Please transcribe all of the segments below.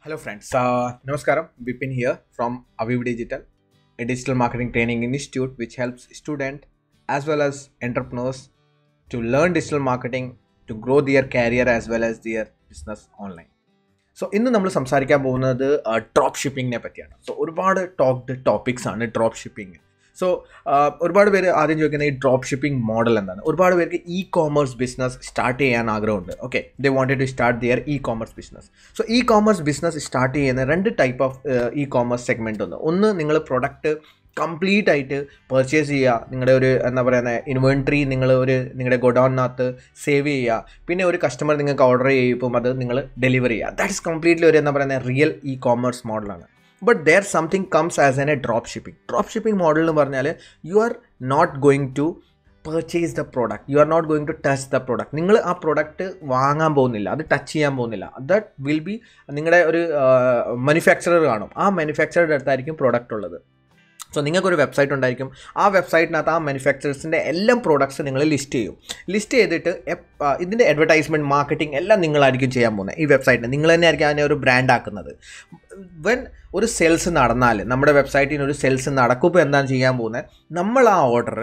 Hello, friends. Uh, Namaskaram. Vipin here from Aviv Digital, a digital marketing training institute which helps students as well as entrepreneurs to learn digital marketing to grow their career as well as their business online. So ഇന്ന് നമ്മൾ സംസാരിക്കാൻ പോകുന്നത് drop ഷിപ്പിങ്ങിനെ പറ്റിയാണ് so ഒരുപാട് talked topics ആണ് drop shipping so ഒരുപാട് പേര് ആദ്യം ചോദിക്കുന്ന ഈ ഡ്രോപ്പ് ഷിപ്പിംഗ് മോഡൽ എന്താണ് ഒരുപാട് പേർക്ക് ഇ കോമേഴ്സ് ബിസിനസ് സ്റ്റാർട്ട് ചെയ്യാൻ ആഗ്രഹമുണ്ട് okay they wanted to start their e commerce business so e commerce business start ചെയ്യുന്ന രണ്ട് type of e commerce segment ഉണ്ട് ഒന്ന് നിങ്ങൾ പ്രൊഡക്റ്റ് കംപ്ലീറ്റ് ആയിട്ട് പർച്ചേസ് ചെയ്യുക നിങ്ങളുടെ ഒരു എന്താ പറയുന്ന ഇൻവെൻട്രി നിങ്ങൾ ഒരു നിങ്ങളുടെ ഗോഡൗണിനകത്ത് സേവ് ചെയ്യുക പിന്നെ ഒരു കസ്റ്റമർ നിങ്ങൾക്ക് ഓർഡർ ചെയ്യുമ്പം അത് നിങ്ങൾ ഡെലിവറി ചെയ്യുക ദാറ്റ് ഇസ് കംപ്ലീറ്റ്ലി ഒരു എന്താ പറയുന്നത് റിയൽ ഇ കോമേഴ്സ് മോഡലാണ് but there something comes as an a drop shipping drop shipping model എന്ന് പറഞ്ഞാൽ you are not going to purchase the product you are not going to touch the product നിങ്ങൾ ആ product വാങ്ങാൻ പോകുന്നില്ല അത് touch ചെയ്യാൻ പോകുന്നില്ല ദറ്റ് വിൽ ബി നിങ്ങളുടെ ഒരു മാനുഫാക്ചറർ കാണും ആ മാനുഫാക്ചറുടെ അടുത്തായിരിക്കും പ്രോഡക്റ്റ് ഉള്ളത് സോ നിങ്ങൾക്കൊരു വെബ്സൈറ്റ് ഉണ്ടായിരിക്കും ആ വെബ്സൈറ്റിനകത്ത് ആ മാനുഫാക്ചറേഴ്സിൻ്റെ എല്ലാം പ്രോഡക്ട്സ് നിങ്ങൾ ലിസ്റ്റ് ചെയ്യും ലിസ്റ്റ് ചെയ്തിട്ട് ഇതിൻ്റെ അഡ്വർടൈസ്മെൻറ്റ് മാർക്കറ്റിംഗ് എല്ലാം നിങ്ങളായിരിക്കും ചെയ്യാൻ പോകുന്നത് ഈ വെബ്സൈറ്റിന് നിങ്ങൾ തന്നെ ആയിരിക്കും അതിനെ ഒരു ബ്രാൻഡ് ആക്കുന്നത് വെൻ ഒരു സെയിൽസ് നടന്നാൽ നമ്മുടെ വെബ്സൈറ്റിന് ഒരു സെയിൽസ് നടക്കുമ്പോൾ എന്താണ് ചെയ്യാൻ പോകുന്നത് നമ്മൾ ആ ഓർഡർ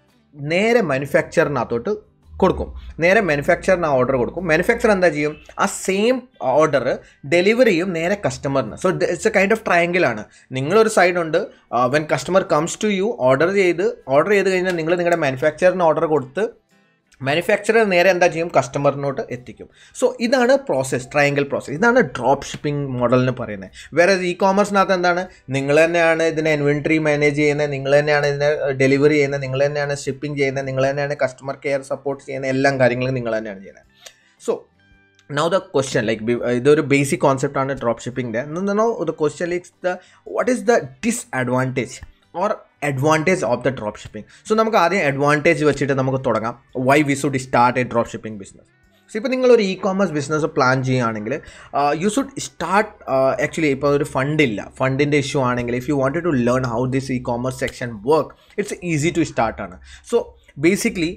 നേരെ മാനുഫാക്ചറിനകത്തോട്ട് കൊടുക്കും നേരെ മാനുഫാക്ചറിന് ആ ഓർഡർ കൊടുക്കും മാനുഫാക്ചർ എന്താ ചെയ്യും ആ സെയിം ഓർഡർ ഡെലിവറി ചെയ്യും നേരെ കസ്റ്റമറിന് so it's a kind of triangle ആണ് നിങ്ങളൊരു സൈഡ് ഉണ്ട് when customer comes to you order ചെയ്ത് ഓർഡർ ചെയ്ത് കഴിഞ്ഞാൽ നിങ്ങൾ നിങ്ങളുടെ മാനുഫാക്ചറിന് ഓർഡർ കൊടുത്ത് മാനുഫാക്ചറർ നേരെ എന്താ ചെയ്യും കസ്റ്റമറിനോട്ട് എത്തിക്കും സോ ഇതാണ് പ്രോസസ്സ് ട്രയാങ്കിൾ പ്രോസസ്സ് ഇതാണ് ഡ്രോപ്പ് ഷിപ്പിംഗ് മോഡൽ എന്ന് പറയുന്നത് വേറെ ഇ കോമേഴ്സിനകത്ത് എന്താണ് നിങ്ങൾ തന്നെയാണ് ഇതിനെ ഇൻവെൻട്രി മാനേജ് ചെയ്യുന്നത് നിങ്ങൾ തന്നെയാണ് ഇതിനെ ഡെലിവറി ചെയ്യുന്നത് നിങ്ങൾ തന്നെയാണ് ഷിപ്പിംഗ് ചെയ്യുന്നത് നിങ്ങൾ തന്നെയാണ് കസ്റ്റമർ കെയർ സപ്പോർട്ട് ചെയ്യുന്ന എല്ലാം കാര്യങ്ങളും നിങ്ങൾ തന്നെയാണ് ചെയ്യുന്നത് so now the question like ഇതൊരു ബേസിക് കോൺസെപ്റ്റ് ആണ് ഡ്രോപ്പ് ഷിപ്പിംഗിൻ്റെ no the question likes the what is the disadvantage or advantage of the drop shipping so നമുക്ക് ആദ്യം അഡ്വാൻറ്റേജ് വെച്ചിട്ട് നമുക്ക് തുടങ്ങാം why we should start a drop shipping business so ഇപ്പോൾ നിങ്ങളൊരു ഇ കോമേഴ്സ് ബിസിനസ് പ്ലാൻ ചെയ്യുകയാണെങ്കിൽ you should start actually ഇപ്പോൾ ഒരു ഫണ്ടില്ല ഫണ്ടിൻ്റെ ഇഷ്യൂ ആണെങ്കിൽ if you wanted to learn how this E commerce section work it's easy to start ആണ് so basically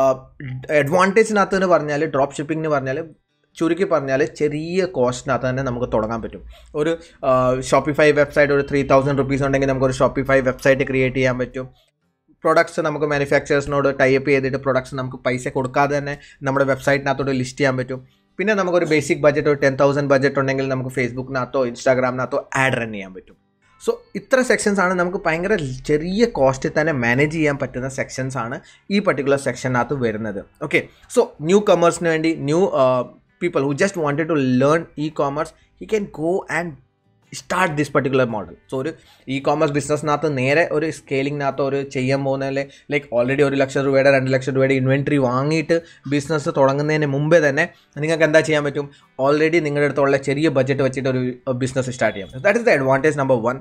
അഡ്വാൻറ്റേജിനകത്ത് എന്ന് പറഞ്ഞാൽ ഡ്രോപ്പ് ഷിപ്പിംഗ് എന്ന് പറഞ്ഞാൽ ചുരുക്കി പറഞ്ഞാൽ ചെറിയ കോസ്റ്റിനകത്ത് തന്നെ നമുക്ക് തുടങ്ങാൻ പറ്റും ഒരു ഷോപ്പിഫൈ വെബ്സൈറ്റ് ഒരു ത്രീ തൗസൻഡ് റുപ്പീസ് ഉണ്ടെങ്കിൽ നമുക്കൊരു ഷോപ്പിഫൈ വെബ്സൈറ്റ് ക്രിയേറ്റ് ചെയ്യാൻ പറ്റും പ്രൊഡക്ട്സ് നമുക്ക് മാനുഫാക്ചറേഴ്സിനോട് ടൈപ്പ് ചെയ്തിട്ട് പ്രൊഡക്ട്സ് നമുക്ക് പൈസ കൊടുക്കാതെ തന്നെ നമ്മുടെ വെബ്സൈറ്റിനകത്തോട് ലിസ്റ്റ് ചെയ്യാൻ പറ്റും പിന്നെ നമുക്കൊരു ബേസിക് ബഡ്ജറ്റ് ഒരു ടെൻ തൗസൻഡ് ബഡ്ജറ്റ് ഉണ്ടെങ്കിൽ നമുക്ക് ഫേസ്ബുക്കിനകത്തോ ഇൻസ്റ്റാഗ്രാമിനകത്തോ ആഡ് റൺ ചെയ്യാൻ പറ്റും സോ ഇത്ര സെക്ഷൻസ് ആണ് നമുക്ക് ഭയങ്കര ചെറിയ കോസ്റ്റിൽ തന്നെ മാനേജ് ചെയ്യാൻ പറ്റുന്ന സെക്ഷൻസ് ആണ് ഈ പർട്ടിക്കുലർ സെക്ഷനകത്ത് വരുന്നത് ഓക്കെ സോ ന്യൂ കമേഴ്സിന് വേണ്ടി new people who just wanted to learn e-commerce he can go and start this particular model so ഒരു ഇ കോമേഴ്സ് ബിസിനസ്സിനകത്ത് നേരെ ഒരു സ്കെയിലിങ്ങിനകത്ത് ഒരു ചെയ്യാൻ പോകുന്നതിൽ ലൈക്ക് ഓൾറെഡി ഒരു ലക്ഷം രൂപയുടെ രണ്ട് ലക്ഷം രൂപയുടെ ഇൻവെൻട്രി വാങ്ങിയിട്ട് ബിസിനസ് തുടങ്ങുന്നതിന് മുമ്പേ തന്നെ നിങ്ങൾക്ക് എന്താ ചെയ്യാൻ പറ്റും ഓൾറെഡി നിങ്ങളുടെ അടുത്തുള്ള ചെറിയ ബഡ്ജറ്റ് വെച്ചിട്ട് ഒരു ബിസിനസ് സ്റ്റാർട്ട് ചെയ്യാം that is the advantage number one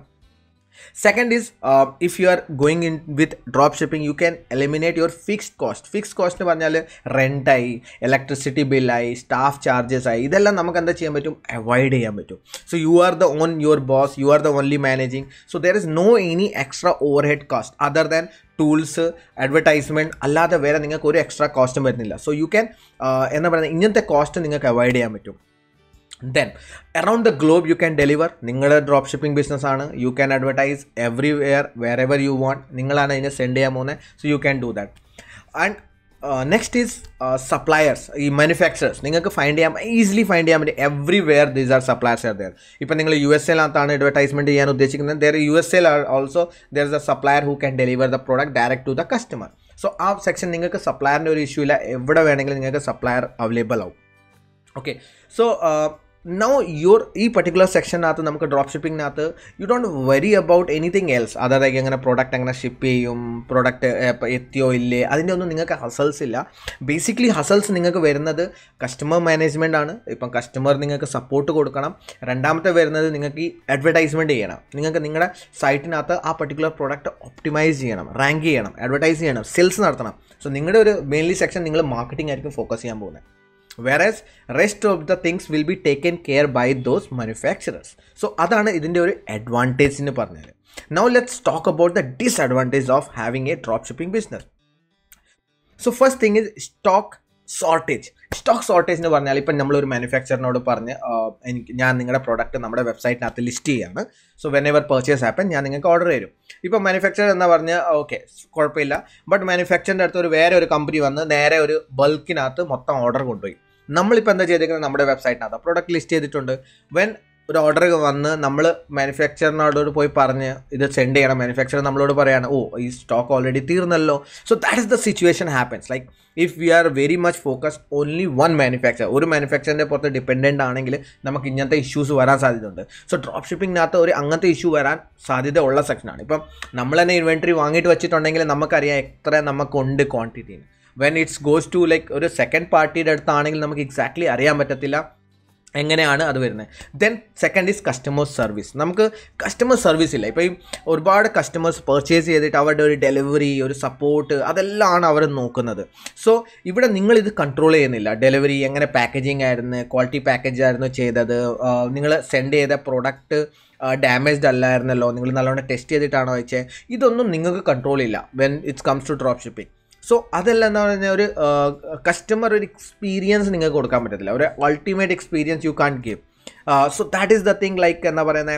second is uh, if you are going in with drop shipping you can eliminate your fixed cost fixed cost എന്ന് പറഞ്ഞാൽ റെൻ്റായി ഇലക്ട്രിസിറ്റി ബില്ലായി സ്റ്റാഫ് ചാർജസ് ആയി ഇതെല്ലാം നമുക്ക് എന്താ ചെയ്യാൻ പറ്റും അവോയ്ഡ് ചെയ്യാൻ പറ്റും so you are the own your boss you are the only managing so there is no any extra overhead cost other than tools advertisement അല്ലാതെ വേറെ നിങ്ങൾക്ക് ഒരു എക്സ്ട്രാ കോസ്റ്റും വരുന്നില്ല സോ യു ക്യാൻ എന്താ പറയുക ഇങ്ങനത്തെ കോസ്റ്റ് നിങ്ങൾക്ക് അവോയ്ഡ് ചെയ്യാൻ പറ്റും then around the globe you can deliver നിങ്ങളുടെ ഡ്രോപ്പ് ഷിപ്പിംഗ് ബിസിനസ് ആണ് you can advertise everywhere wherever you want നിങ്ങളാണ് അതിനെ സെൻഡ് ചെയ്യാൻ പോകുന്നത് so you can do that and next is suppliers ഈ മാനുഫാക്ചറേഴ്സ് നിങ്ങൾക്ക് ഫൈൻഡ് ചെയ്യാൻ easily find ചെയ്യാൻ പറ്റും everywhere these are suppliers are there ഇപ്പം നിങ്ങൾ യു എസ് എയിനകത്താണ് അഡ്വർടൈസ്മെൻറ്റ് ചെയ്യാൻ ഉദ്ദേശിക്കുന്നത് there U S L also there is A supplier who can deliver the product direct to the customer so ആ section നിങ്ങൾക്ക് സപ്ലയറിൻ്റെ ഒരു ഇഷ്യൂ ഇല്ല എവിടെ വേണമെങ്കിലും നിങ്ങൾക്ക് സപ്ലയർ അവൈലബിൾ ആവും ഓക്കെ സോ നൗ യുവർ ഈ പർട്ടിക്കുലർ സെക്ഷനകത്ത് നമുക്ക് ഡ്രോപ്പ് ഷിപ്പിങ്ങിനകത്ത് you don't worry about anything else അതായത് എങ്ങനെ പ്രോഡക്റ്റ് എങ്ങനെ ഷിപ്പ് ചെയ്യും പ്രോഡക്റ്റ് എത്തിയോ ഇല്ലേ അതിൻ്റെ ഒന്നും നിങ്ങൾക്ക് ഹസൽസ് ഇല്ല ബേസിക്കലി ഹസൽസ് നിങ്ങൾക്ക് വരുന്നത് കസ്റ്റമർ മാനേജ്മെൻ്റ് ആണ് ഇപ്പം കസ്റ്റമർ നിങ്ങൾക്ക് സപ്പോർട്ട് കൊടുക്കണം രണ്ടാമത്തെ വരുന്നത് നിങ്ങൾക്ക് ഈ അഡ്വർടൈസ്മെൻറ്റ് ചെയ്യണം നിങ്ങൾക്ക് നിങ്ങളുടെ സൈറ്റിനകത്ത് ആ പർട്ടിക്കുലർ പ്രോഡക്റ്റ് ഒപ്റ്റിമൈസ് ചെയ്യണം റാങ്ക് ചെയ്യണം അഡ്വർടൈസ് ചെയ്യണം സെയിൽസ് നടത്തണം സോ നിങ്ങളുടെ ഒരു മെയിൻലി സെക്ഷൻ നിങ്ങൾ മാർക്കറ്റിംഗ് ആയിരിക്കും ഫോക്കസ് ചെയ്യാൻ പോകുന്നത് whereas rest of the things will be taken care by those manufacturers so അതാണ് ഇതിൻ്റെ ഒരു അഡ്വാൻറ്റേജ് എന്ന് പറഞ്ഞാൽ now let's talk about the disadvantage of having a drop shipping business so first thing is stock shortage stock shortage എന്ന് പറഞ്ഞാൽ ഇപ്പം നമ്മളൊരു മാനുഫാക്ചറിനോട് പറഞ്ഞ് ആ, എനിക്ക് ഞാൻ നിങ്ങളുടെ പ്രോഡക്റ്റ് നമ്മുടെ വെബ്സൈറ്റിനകത്ത് ലിസ്റ്റ് ചെയ്യാണ് so whenever purchase happen ഞാൻ നിങ്ങൾക്ക് ഓർഡർ തരും ഇപ്പം മാനുഫാക്ചർ എന്ന് പറഞ്ഞ് ഓക്കെ കുഴപ്പമില്ല ബട്ട് മാനുഫാക്ചറിൻ്റെ അടുത്ത് ഒരു വേറെ ഒരു കമ്പനി വന്ന് നേരെ ഒരു ബൾക്കിനകത്ത് മൊത്തം ഓർഡർ കൊണ്ടുപോയി നമ്മളിപ്പോൾ എന്താ ചെയ്തിരിക്കുന്നത് നമ്മുടെ വെബ്സൈറ്റിനകത്ത് പ്രോഡക്റ്റ് ലിസ്റ്റ് ചെയ്തിട്ടുണ്ട് വെൻ ഒരു ഓർഡർ വന്ന് നമ്മൾ മാനുഫാക്ചറിനോട് പോയി പറഞ്ഞ് ഇത് സെൻഡ് ചെയ്യണം മാനുഫാക്ചർ നമ്മളോട് പറയാണ് ഓ ഈ സ്റ്റോക്ക് ഓൾറെഡി തീർന്നല്ലോ so that is the situation happens like if we are very much focused only one manufacture ഒരു മാനുഫാക്ചറിൻ്റെ പുറത്ത് ഡിപ്പെൻഡൻ്റ് ആണെങ്കിൽ നമുക്ക് ഇങ്ങനത്തെ ഇഷ്യൂസ് വരാൻ സാധ്യതയുണ്ട് സോ ഡ്രോപ്പ് ഷിപ്പിങ്ങിനകത്ത് ഒരു അങ്ങനത്തെ ഇഷ്യൂ വരാൻ സാധ്യത ഉള്ള സെക്ഷനാണ് ഇപ്പം നമ്മൾ തന്നെ ഇൻവെൻട്രി വാങ്ങിയിട്ട് വെച്ചിട്ടുണ്ടെങ്കിൽ നമുക്കറിയാം എത്ര നമുക്കുണ്ട് quantity when it's goes to like ഒരു സെക്കൻഡ് പാർട്ടിയുടെ അടുത്താണെങ്കിൽ നമുക്ക് എക്സാക്ട്ലി അറിയാൻ പറ്റത്തില്ല എങ്ങനെയാണ് അത് വരുന്നത് then second is customer service നമുക്ക് കസ്റ്റമർ സർവീസ് ഇല്ല ഇപ്പോൾ ഈ ഒരുപാട് കസ്റ്റമേഴ്സ് പർച്ചേസ് ചെയ്തിട്ട് അവരുടെ ഒരു ഡെലിവറി ഒരു സപ്പോർട്ട് അതെല്ലാമാണ് അവർ നോക്കുന്നത് സോ ഇവിടെ നിങ്ങൾ ഇത് കൺട്രോൾ ചെയ്യുന്നില്ല ഡെലിവറി എങ്ങനെ പാക്കേജിങ് ആയിരുന്നു ക്വാളിറ്റി പാക്കേജ് ആയിരുന്നു ചെയ്തത് നിങ്ങൾ സെൻഡ് ചെയ്ത പ്രോഡക്റ്റ് ഡാമേജ്ഡ് അല്ലായിരുന്നല്ലോ നിങ്ങൾ നല്ലോണം ടെസ്റ്റ് ചെയ്തിട്ടാണോ വെച്ചത് ഇതൊന്നും നിങ്ങൾക്ക് കൺട്രോൾ ഇല്ല when it's comes to drop shipping so അതെല്ലാം എന്താ പറഞ്ഞാൽ ഒരു കസ്റ്റമർ ഒരു എക്സ്പീരിയൻസ് നിങ്ങൾക്ക് കൊടുക്കാൻ പറ്റത്തില്ല ഒരു ultimate experience you can't give so that is the thing like എന്താ പറയുന്നത്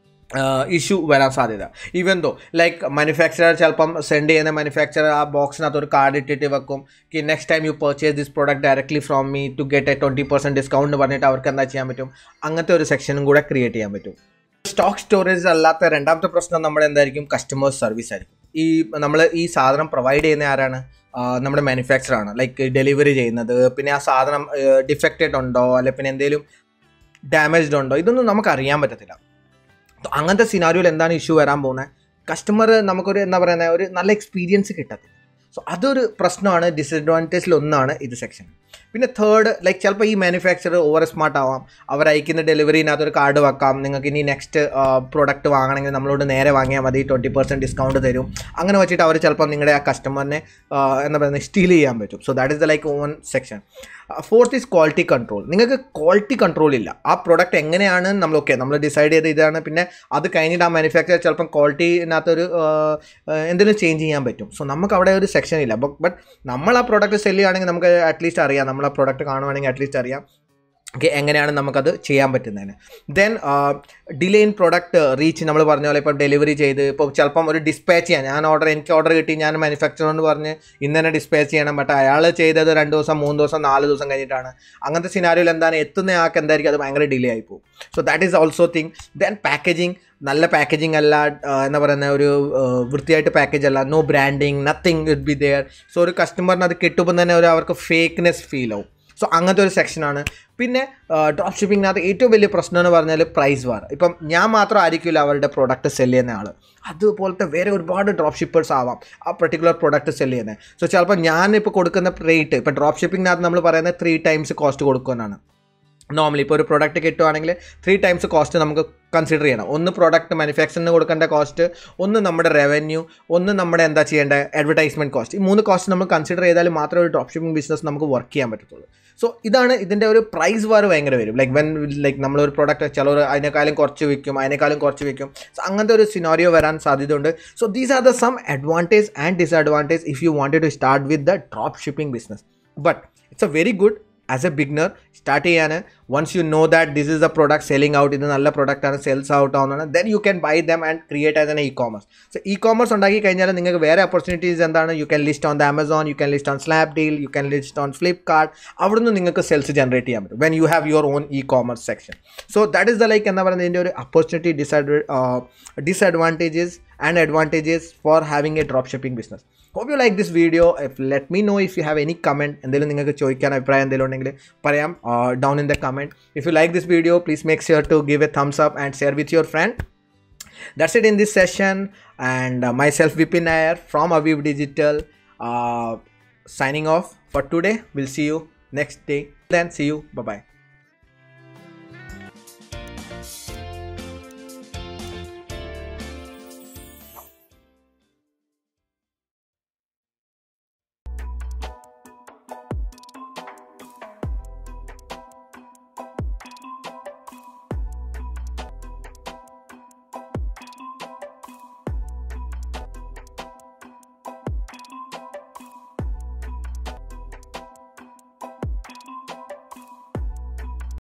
ഇഷ്യൂ വരാൻ സാധ്യത ഈവൻ ദോ ലൈക്ക് മാനുഫാക്ചറർ ചിലപ്പം സെൻഡ് ചെയ്യുന്ന മാനുഫാക്ചറർ ആ ബോക്സിനകത്ത് ഒരു കാർഡ് ഇട്ടിട്ട് വെക്കും കി next time you purchase this product directly from me to get a twenty percent discount പറഞ്ഞിട്ട് അവർക്ക് എന്താ ചെയ്യാൻ പറ്റും അങ്ങനത്തെ ഒരു സെക്ഷനും കൂടെ ക്രിയേറ്റ് ചെയ്യാൻ പറ്റും സ്റ്റോക്ക് സ്റ്റോറേജ് അല്ലാത്ത രണ്ടാമത്തെ പ്രശ്നം നമ്മുടെ എന്തായിരിക്കും കസ്റ്റമർ സർവീസ് ആയിരിക്കും ഈ നമ്മൾ ഈ സാധനം പ്രൊവൈഡ് ചെയ്യുന്ന ആരാണ് ആ, നമ്മുടെ മാനുഫാക്ചർ ആണ് ലൈക്ക് ഡെലിവറി ചെയ്യുന്നത് പിന്നെ ആ സാധനം ഡിഫക്റ്റഡ് ഉണ്ടോ അല്ലെ പിന്നെ എന്തെങ്കിലും ഡാമേജ്ഡ് ഉണ്ടോ ഇതൊന്നും നമുക്ക് അറിയാൻ പറ്റത്തില്ല So, അങ്ങനത്തെ സിനാരിയോയിൽ എന്താണ് ഇഷ്യൂ വരാൻ പോകുന്നത് കസ്റ്റമർ നമുക്കൊരു എന്താ പറയുന്നത് ഒരു നല്ല എക്സ്പീരിയൻസ് കിട്ടത്തില്ല സോ അതൊരു പ്രശ്നമാണ് ഡിസഡ്വാൻറ്റേജിൽ ഒന്നാണ് ഇത് സെക്ഷൻ പിന്നെ തേർഡ് ലൈക്ക് ചിലപ്പോൾ ഈ മാനുഫാക്ചർ ഓവർ സ്മാർട്ട് ആവാം അവർ അയക്കുന്ന ഡെലിവറിനകത്ത് ഒരു കാർഡ് വെക്കാം നിങ്ങൾക്ക് ഇനി നെക്സ്റ്റ് പ്രോഡക്റ്റ് വാങ്ങണമെങ്കിൽ നമ്മളോട് നേരെ വാങ്ങിയാൽ മതി ട്വൻറ്റി പെർസെൻറ്റ് ഡിസ്കൗണ്ട് തരും അങ്ങനെ വെച്ചിട്ട് അവർ ചിലപ്പോൾ നിങ്ങളുടെ ആ കസ്റ്റമറിനെ എന്താ പറയുന്നത് സ്റ്റീൽ ചെയ്യാൻ പറ്റും so that is the like one section fourth is quality control നിങ്ങൾക്ക് ക്വാളിറ്റി കൺട്രോൾ ഇല്ല ആ പ്രോഡക്റ്റ് എങ്ങനെയാണ് നമ്മൾ ഓക്കെ നമ്മൾ ഡിസൈഡ് ചെയ്ത് ഇതാണ് പിന്നെ അത് കഴിഞ്ഞിട്ട് ആ മാനുഫാക്ചർ ചിലപ്പം ക്വാളിറ്റിനകത്തൊരു എന്തെങ്കിലും ചേഞ്ച് ചെയ്യാൻ പറ്റും സോ നമുക്ക് അവിടെ ഒരു സെക്ഷൻ ഇല്ല ബട്ട് നമ്മൾ ആ പ്രോഡക്റ്റ് സെല് ചെയ്യുകയാണെങ്കിൽ നമുക്ക് അറ്റ്ലീസ്റ്റ് അറിയാം നമ്മൾ ആ പ്രോഡക്റ്റ് കാണുവാണെങ്കിൽ അറ്റ്ലീസ്റ്റ് അറിയാം ഓക്കെ എങ്ങനെയാണ് നമുക്കത് ചെയ്യാൻ പറ്റുന്നതിന് then delay in product reach നമ്മൾ പറഞ്ഞ പോലെ ഇപ്പോൾ ഡെലിവറി ചെയ്ത് ഇപ്പോൾ ചിലപ്പം ഒരു ഡിസ്പാച്ച് ചെയ്യാൻ ഞാൻ ഓർഡർ എനിക്ക് ഓർഡർ കിട്ടി ഞാൻ മാനുഫാക്ചറോട് പറഞ്ഞ് ഇന്ന് തന്നെ ഡിസ്പാച്ച് ചെയ്യണം ബട്ട് അയാൾ ചെയ്തത് രണ്ട് ദിവസം മൂന്ന് ദിവസം നാല് ദിവസം കഴിഞ്ഞിട്ടാണ് അങ്ങനത്തെ സിനാരിയോയിൽ എന്താണ് എത്തുന്ന ആൾക്ക് എന്തായിരിക്കും അത് ഭയങ്കര ഡിലേ ആയി പോകും so that is also thing then packaging നല്ല പാക്കേജിങ് അല്ല ആ, എന്താ പറയുന്ന ഒരു ആ, വൃത്തിയായിട്ട് പാക്കേജ് അല്ല no branding nothing would be there so ഒരു കസ്റ്റമറിന് അത് കിട്ടുമ്പോൾ തന്നെ ഒരു അവർക്ക് ഫേക്ക്നെസ് ഫീൽ ആവും സോ അങ്ങനത്തെ ഒരു സെക്ഷനാണ് പിന്നെ ഡ്രോപ്പ് ഷിപ്പിങ്ങിനകത്ത് ഏറ്റവും വലിയ പ്രശ്നം എന്ന് പറഞ്ഞാൽ പ്രൈസ് വാർ ഇപ്പം ഞാൻ മാത്രം ആയിരിക്കില്ല അവരുടെ പ്രോഡക്റ്റ് സെല് ചെയ്യുന്ന ആൾ അതുപോലത്തെ വേറെ ഒരുപാട് ഡ്രോപ്പ് ഷിപ്പേഴ്സ് ആവാം ആ പെർട്ടിക്കുലർ പ്രോഡക്റ്റ് സെല് ചെയ്യുന്നത് സോ ചിലപ്പോൾ ഞാനിപ്പോൾ കൊടുക്കുന്ന റേറ്റ് ഇപ്പോൾ ഡ്രോപ്പ് ഷിപ്പിങ്ങിനകത്ത് നമ്മൾ പറയുന്നത് ത്രീ ടൈംസ് കോസ്റ്റ് കൊടുക്കുമെന്നാണ് നോർമലി ഇപ്പോൾ ഒരു പ്രോഡക്റ്റ് കിട്ടുവാണെങ്കിൽ ത്രീ ടൈംസ് കോസ്റ്റ് നമുക്ക് കൺസിഡർ ചെയ്യണം ഒന്ന് പ്രോഡക്റ്റ് മാനുഫാക്ചറിന് കൊടുക്കേണ്ട കോസ്റ്റ് ഒന്ന് നമ്മുടെ റവന്യൂ ഒന്ന് നമ്മുടെ എന്താ ചെയ്യേണ്ട അഡ്വർടൈസ്മെൻറ്റ് കോസ്റ്റ് ഈ മൂന്ന് കോസ്റ്റ് നമ്മൾ കൺസിഡർ ചെയ്താൽ മാത്രമേ ഒരു ഡ്രോപ്പ് ഷിപ്പിംഗ് ബിസിനസ് നമുക്ക് വർക്ക് ചെയ്യാൻ പറ്റത്തുള്ളൂ സോ ഇതാണ് ഇതിൻ്റെ ഒരു പ്രൈസ് വാർ ഭയങ്കര വരും ലൈക്ക് വെൻ ലൈക്ക് നമ്മളൊരു പ്രോഡക്റ്റ് ചിലർ അതിനേക്കാളും കുറച്ച് വിൽക്കും അതിനേക്കാളും കുറച്ച് വിൽക്കും സോ അങ്ങനത്തെ ഒരു സിനോറിയോ വരാൻ സാധ്യതയുണ്ട് so these are the some advantage and disadvantage if you wanted to start with the drop shipping business but it's a very good as a beginner start ചെയ്യാൻ once you know that this is a product selling out ഇത് നല്ല product ആണ് sales out ആവുന്നതാണ് then you can buy them and create as an e commerce so e commerce ഉണ്ടാക്കി കഴിഞ്ഞാൽ നിങ്ങൾക്ക് വേറെ opportunities എന്താണ് U can list on the Amazon you can list on Snapdeal you can list on Flipkart അവിടുന്ന് നിങ്ങൾക്ക് sales generate ചെയ്യാൻ പറ്റും when you have your own e commerce section so that is the like എന്താ പറയുന്നത് ഇതിൻ്റെ ഒരു opportunity disadv disadvantages and advantages for having a drop shipping business hope you like this video if let me know if you have any comment എന്തെങ്കിലും നിങ്ങൾക്ക് ചോദിക്കാൻ അഭിപ്രായം എന്തെങ്കിലും ഉണ്ടെങ്കിൽ പറയാം down in the comment if you like this video please make sure to give a thumbs up and share with your friend that's it in this session and uh, myself vipin nair from aviv digital uh, signing off for today we'll see you next day then see you bye bye